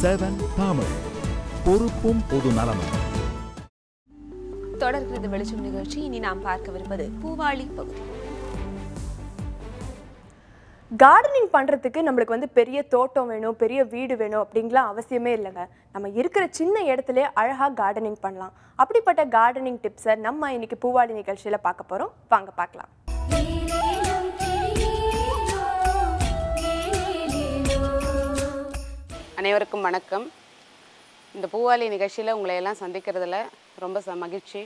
seven Tamil பொறுப்பும் பொது நலமும் தொடர்கிறது வெளிச்சம் நிகழ்ச்சி இனி நாம் பார்க்கவிருப்பது பூவாளி பகுதி கார்டனிங் பண்ணுறதுக்கு நம்மளுக்கு வந்து பெரிய தோட்டம் வேணும் பெரிய வீடு வேணும் அப்படிங்கலாம் அவசியமே இல்லைங்க நம்ம இருக்கிற சின்ன இடத்துல அழகாக கார்டனிங் பண்ணலாம் அப்படிப்பட்ட கார்டனிங் டிப்ஸை நம்ம இன்னைக்கு பூவாளி நிகழ்ச்சியில் பார்க்க போகிறோம் வாங்க பார்க்கலாம் அனைவருக்கும் வணக்கம் இந்த பூவாலி நிகழ்ச்சியில் உங்களை எல்லாம் சந்திக்கிறதுல ரொம்ப ச மகிழ்ச்சி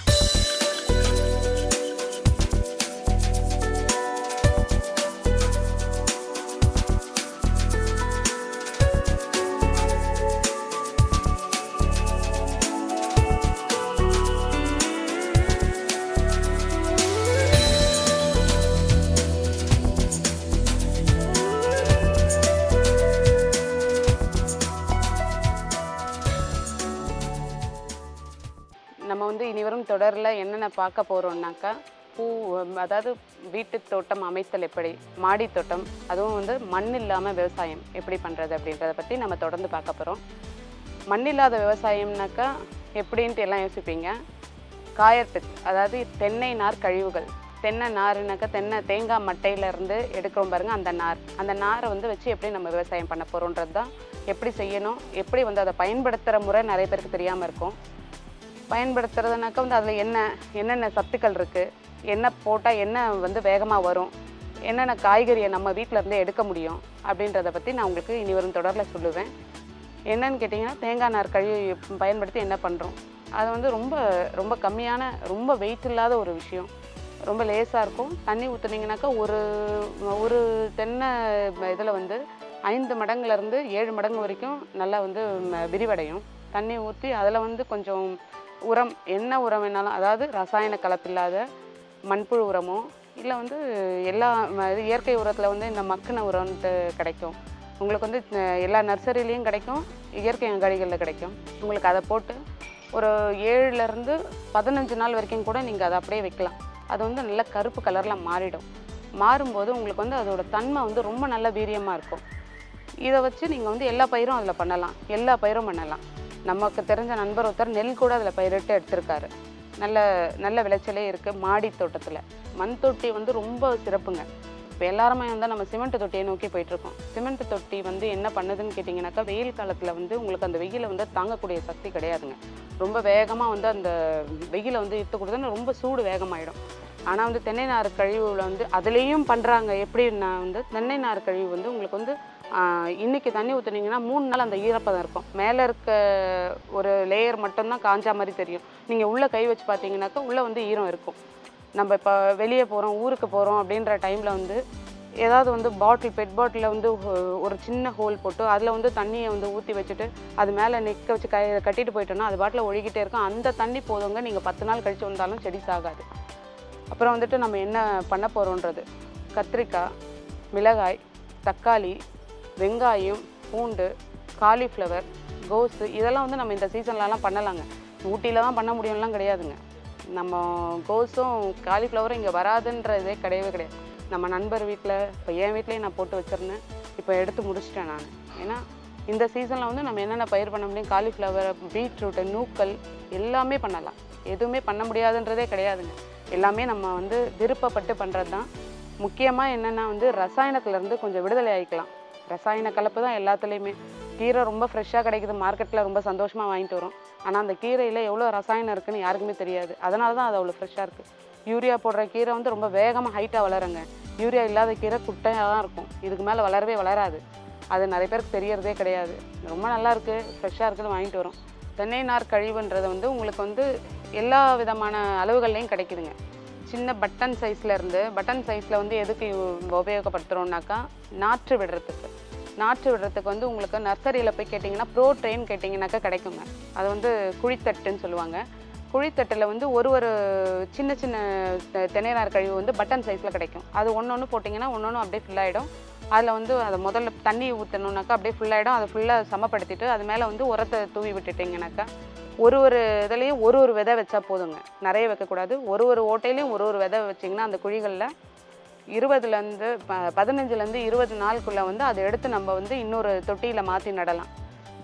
நம்ம வந்து இனி வரும் தொடரில் என்னென்ன பார்க்க போகிறோம்னாக்கா பூ அதாவது வீட்டு தோட்டம் அமைத்தல் எப்படி மாடி தோட்டம் அதுவும் வந்து மண் இல்லாமல் விவசாயம் எப்படி பண்ணுறது அப்படின்றத பற்றி நம்ம தொடர்ந்து பார்க்க போகிறோம் மண் இல்லாத விவசாயம்னாக்கா எப்படின்ட்டு எல்லாம் யோசிப்பீங்க காயர்பித் அதாவது தென்னை நார் கழிவுகள் தென்னை நாருனாக்கா தென்னை தேங்காய் மட்டையிலேருந்து எடுக்கிறோம் பாருங்க அந்த நார் அந்த நாரை வந்து வச்சு எப்படி நம்ம விவசாயம் பண்ண போகிறோன்றது தான் எப்படி செய்யணும் எப்படி வந்து அதை பயன்படுத்துகிற முறை நிறைய பேருக்கு தெரியாமல் இருக்கும் பயன்படுத்துறதுனாக்கா வந்து அதில் என்ன என்னென்ன சத்துக்கள் இருக்குது என்ன போட்டால் என்ன வந்து வேகமாக வரும் என்னென்ன காய்கறியை நம்ம வீட்டில் இருந்தே எடுக்க முடியும் அப்படின்றத பற்றி நான் உங்களுக்கு இனி வரும் தொடரில் சொல்லுவேன் என்னன்னு கேட்டிங்கன்னா தேங்காய் நார் கழுவி பயன்படுத்தி என்ன பண்ணுறோம் அது வந்து ரொம்ப ரொம்ப கம்மியான ரொம்ப வெயிட் இல்லாத ஒரு விஷயம் ரொம்ப லேசாக இருக்கும் தண்ணி ஊற்றுனீங்கனாக்கா ஒரு ஒரு தென்னை இதில் வந்து ஐந்து மடங்குலேருந்து ஏழு மடங்கு வரைக்கும் நல்லா வந்து ம, விரிவடையும் தண்ணி ஊற்றி அதில் வந்து கொஞ்சம் உரம் என்ன உரம் வேணாலும் அதாவது ரசாயன கலப்பில்லாத மண்புழு உரமோ இல்லை வந்து எல்லா ம- இது இயற்கை உரத்தில் வந்து இந்த மக்கின உரம்ன்ட்டு கிடைக்கும் உங்களுக்கு வந்து அஹ், எல்லா நர்சரிலையும் கிடைக்கும் இயற்கை அங்காடிகளில் கிடைக்கும் உங்களுக்கு அதை போட்டு ஒரு ஏழுலேருந்து பதினஞ்சு நாள் வரைக்கும் கூட நீங்கள் அதை அப்படியே வைக்கலாம் அது வந்து நல்ல கருப்பு கலரில் மாறிடும் மாறும்போது உங்களுக்கு வந்து அதோட தன்மை வந்து ரொம்ப நல்ல வீரியமாக இருக்கும் இதை வச்சு நீங்கள் வந்து எல்லா பயிரும் அதில் பண்ணலாம் எல்லா பயிரும் பண்ணலாம் நமக்கு தெரிஞ்ச நண்பர் ஒருத்தர் நெல் கூட அதில் பயிரிட்டு எடுத்திருக்காரு நல்ல நல்ல விளைச்சலே இருக்குது மாடி தோட்டத்தில் மண் தொட்டி வந்து ரொம்ப சிறப்புங்க இப்போ எல்லாருமே வந்து நம்ம சிமெண்ட் தொட்டியை நோக்கி போயிட்டுருக்கோம் சிமெண்ட் தொட்டி வந்து என்ன பண்ணுதுன்னு கேட்டிங்கனாக்கா வெயில் காலத்தில் வந்து உங்களுக்கு அந்த வெயிலை வந்து தாங்கக்கூடிய சக்தி கிடையாதுங்க ரொம்ப வேகமாக வந்து அந்த வெயிலை வந்து இழுத்து கொடுத்தோன்னா ரொம்ப சூடு வேகமாயிடும் ஆனால் வந்து தென்னை நார் கழிவுல வந்து அதுலேயும் பண்ணுறாங்க எப்படின்னா வந்து தென்னை நார் கழிவு வந்து உங்களுக்கு வந்து ஆஹ், இன்னைக்கு தண்ணி ஊற்றுனீங்கன்னா மூணு நாள் அந்த ஈரப்பதம் இருக்கும் மேலே இருக்க ஒரு லேயர் மட்டும்தான் காஞ்சா மாதிரி தெரியும் நீங்கள் உள்ளே கை வச்சு பார்த்தீங்கன்னாக்கா உள்ளே வந்து ஈரம் இருக்கும் நம்ம இப்போ வெளியே போகிறோம் ஊருக்கு போகிறோம் அப்படின்ற டைமில் வந்து ஏதாவது வந்து பாட்டில் பெட் பாட்டிலில் வந்து ஒ- ஒரு சின்ன ஹோல் போட்டு அதில் வந்து தண்ணியை வந்து ஊற்றி வச்சுட்டு அது மேலே நிற்க வச்சு கை கட்டிட்டு போயிட்டோம்னா அது பாட்டில் ஒழுகிட்டே இருக்கும் அந்த தண்ணி போதுங்க நீங்கள் பத்து நாள் கழிச்சு வந்தாலும் செடி சாகாது அப்புறம் வந்துட்டு நம்ம என்ன பண்ண போகிறோன்றது கத்திரிக்காய் மிளகாய் தக்காளி வெங்காயம் பூண்டு காலிஃப்ளவர் கோஸு இதெல்லாம் வந்து நம்ம இந்த சீசன்லலாம் பண்ணலாங்க ஊட்டியில் தான் பண்ண முடியும்லாம் கிடையாதுங்க நம்ம கோஸும் காலிஃப்ளவரும் இங்கே வராதுன்றதே கிடையவே கிடையாது நம்ம நண்பர் வீட்டில் இப்போ என் வீட்லேயே நான் போட்டு வச்சுருந்தேன் இப்போ எடுத்து முடிச்சிட்டேன் நான் ஏன்னா இந்த சீசனில் வந்து நம்ம என்னென்ன பயிர் பண்ண முடியும் காலிஃப்ளவர் பீட்ரூட்டு நூக்கல் எல்லாமே பண்ணலாம் எதுவுமே பண்ண முடியாதுன்றதே கிடையாதுங்க எல்லாமே நம்ம வந்து விருப்பப்பட்டு பண்ணுறது தான் முக்கியமாக என்னென்னா வந்து ரசாயனத்துலேருந்து கொஞ்சம் விடுதலை ஆகிக்கலாம் ரசாயன கலப்பு தான் எல்லாத்துலேயுமே கீரை ரொம்ப ஃப்ரெஷ்ஷாக கிடைக்குது மார்க்கெட்டில் ரொம்ப சந்தோஷமாக வாங்கிட்டு வரோம் ஆனால் அந்த கீரையில் எவ்வளோ ரசாயனம் இருக்குன்னு யாருக்குமே தெரியாது அதனால தான் அது அவ்வளோ ஃப்ரெஷ்ஷாக இருக்குது யூரியா போடுற கீரை வந்து ரொம்ப வேகமாக ஹைட்டாக வளருங்க யூரியா இல்லாத கீரை குட்டையாக தான் இருக்கும் இதுக்கு மேலே வளரவே வளராது அது நிறைய பேருக்கு தெரியறதே கிடையாது ரொம்ப நல்லா இருக்குது ஃப்ரெஷ்ஷாக இருக்குன்னு வாங்கிட்டு வரோம் தென்னை நார் கழிவுன்றது வந்து உங்களுக்கு வந்து எல்லா விதமான அளவுகள்லையும் கிடைக்குதுங்க சின்ன பட்டன் சைஸ்ல இருந்து பட்டன் சைஸில் வந்து எதுக்கு யூ- உபயோகப்படுத்துகிறோம்னாக்கா நாற்று விடுறதுக்கு நாற்று விடுறதுக்கு வந்து உங்களுக்கு நர்சரியில் போய் கேட்டிங்கன்னா ப்ரோ ட்ரெயின் கேட்டிங்கனாக்கா கிடைக்குங்க அது வந்து குழித்தட்டுன்னு சொல்லுவாங்க குழித்தட்டில் வந்து ஒரு ஒரு சின்ன சின்ன தெ- தென்னை நார் கழிவு வந்து பட்டன் சைஸில் கிடைக்கும் அது ஒன்று ஒன்று போட்டிங்கன்னா ஒன்று ஒன்று அப்படியே fill ஆகிடும் அதில் வந்து அதை முதல்ல தண்ணி ஊற்றணுன்னாக்கா அப்படியே full ஆயிடும் அதை ஃபுல்லாக சமப்படுத்திட்டு அது மேலே வந்து உரத்தை தூவி விட்டுட்டிங்கனாக்கா ஒரு ஒரு இதுலேயும் ஒரு ஒரு விதை வச்சா போதுங்க நிறைய வைக்கக்கூடாது ஒரு ஒரு ஓட்டையிலையும் ஒரு ஒரு விதை வச்சிங்கன்னா அந்த குழிகளில் இருபதுலேருந்து ப பதினஞ்சுலேருந்து இருபது நாளுக்குள்ளே வந்து அதை எடுத்து நம்ம வந்து இன்னொரு தொட்டியில் மாற்றி நடலாம்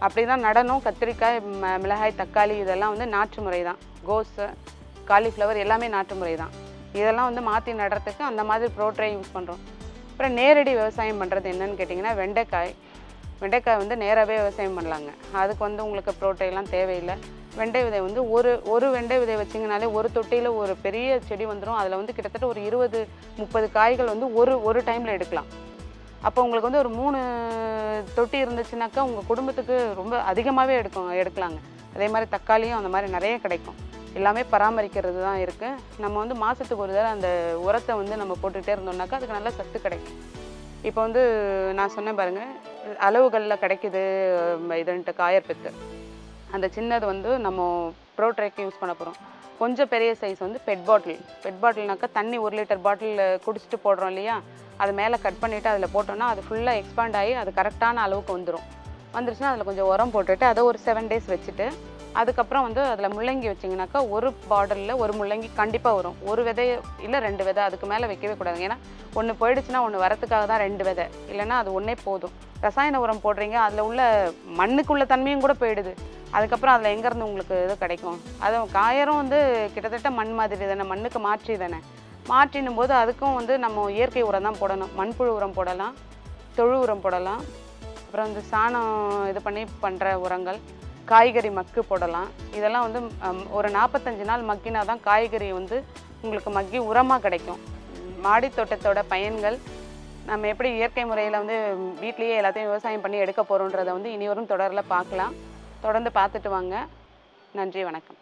அப்படி தான் நடனம் கத்திரிக்காய் ம- மிளகாய் தக்காளி இதெல்லாம் வந்து நாற்று முறை தான் கோஸு காலிஃப்ளவர் எல்லாமே நாட்டு முறை தான் இதெல்லாம் வந்து மாற்றி நடுறதுக்கு அந்த மாதிரி ப்ரோட்ரை யூஸ் பண்ணுறோம் அப்புறம் நேரடி விவசாயம் பண்ணுறது என்னன்னு கேட்டிங்கன்னா வெண்டைக்காய் வெண்டைக்காய் வந்து நேராகவே விவசாயம் பண்ணலாங்க அதுக்கு வந்து உங்களுக்கு ப்ரோட்டைலாம் தேவையில்லை வெண்டை விதை வந்து ஒரு ஒரு வெண்டை விதை வச்சிங்கனாலே ஒரு தொட்டியில் ஒரு பெரிய செடி வந்துடும் அதில் வந்து கிட்டத்தட்ட ஒரு இருபது முப்பது காய்கள் வந்து ஒரு ஒரு டைமில் எடுக்கலாம் அப்போ உங்களுக்கு வந்து ஒரு மூணு தொட்டி இருந்துச்சுனாக்கா உங்கள் குடும்பத்துக்கு ரொம்ப அதிகமாகவே எடுக்கும் எடுக்கலாங்க அதே மாதிரி தக்காளியும் அந்த மாதிரி நிறைய கிடைக்கும் எல்லாமே பராமரிக்கிறது தான் இருக்குது நம்ம வந்து மாதத்துக்கு ஒரு தடவை அந்த உரத்தை வந்து நம்ம போட்டுக்கிட்டே இருந்தோம்னாக்கா அதுக்கு நல்ல சத்து கிடைக்கும் இப்போ வந்து நான் சொன்னேன் பாருங்கள் அளவுகளில் கிடைக்குது ம, இதுன்ட்டு காயற்பெத்து அந்த சின்னது வந்து நம்ம ப்ரோட்ரேக்கு யூஸ் பண்ண போகிறோம் கொஞ்சம் பெரிய சைஸ் வந்து பெட் பாட்டில் பெட் பாட்டில்னாக்கா தண்ணி ஒரு லிட்டர் பாட்டில் குடிச்சிட்டு போடுறோம் இல்லையா அது மேலே கட் பண்ணிவிட்டு அதில் போட்டோம்னா அது ஃபுல்லாக எக்ஸ்பாண்ட் ஆகி அது கரெக்டான அளவுக்கு வந்துடும் வந்துருச்சுன்னா அதில் கொஞ்சம் உரம் போட்டுட்டு அதை ஒரு செவன் டேஸ் வச்சுட்டு அதுக்கப்புறம் வந்து அதில் முள்ளங்கி வச்சிங்கனாக்கா ஒரு பாட்டிலில் ஒரு முள்ளங்கி கண்டிப்பாக வரும் ஒரு விதை இல்லை ரெண்டு விதை அதுக்கு மேலே வைக்கவே கூடாது ஏன்னா ஒன்று போயிடுச்சுன்னா ஒன்று வரத்துக்காக தான் ரெண்டு விதை இல்லைன்னா அது ஒன்றே போதும் ரசாயன உரம் போடுறீங்க அதில் உள்ள மண்ணுக்குள்ள தன்மையும் கூட போயிடுது அதுக்கப்புறம் அதில் எங்கேருந்து உங்களுக்கு இது கிடைக்கும் அதுவும் காயரும் வந்து கிட்டத்தட்ட மண் மாதிரி தானே மண்ணுக்கு மாற்றி தானே மாற்றினும் போது அதுக்கும் வந்து நம்ம இயற்கை உரம் தான் போடணும் மண்புழு உரம் போடலாம் தொழு உரம் போடலாம் அப்புறம் இந்த சாணம் இது பண்ணி பண்ணுற உரங்கள் காய்கறி மக்கு போடலாம் இதெல்லாம் வந்து ம், ஒரு நாற்பத்தஞ்சு நாள் மக்கினா தான் காய்கறி வந்து உங்களுக்கு மக்கி உரமாக கிடைக்கும் மாடி தோட்டத்தோட பயன்கள் நம்ம எப்படி இயற்கை முறையில் வந்து வீட்லேயே எல்லாத்தையும் விவசாயம் பண்ணி எடுக்க போகிறோன்றதை வந்து இனி வரும் தொடரில் பார்க்கலாம் தொடர்ந்து பார்த்துட்டு வாங்க நன்றி வணக்கம்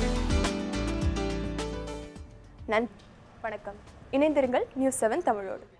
நன் வணக்கம் இணைந்திருங்கள் நியூஸ் செவன் தமிழோடு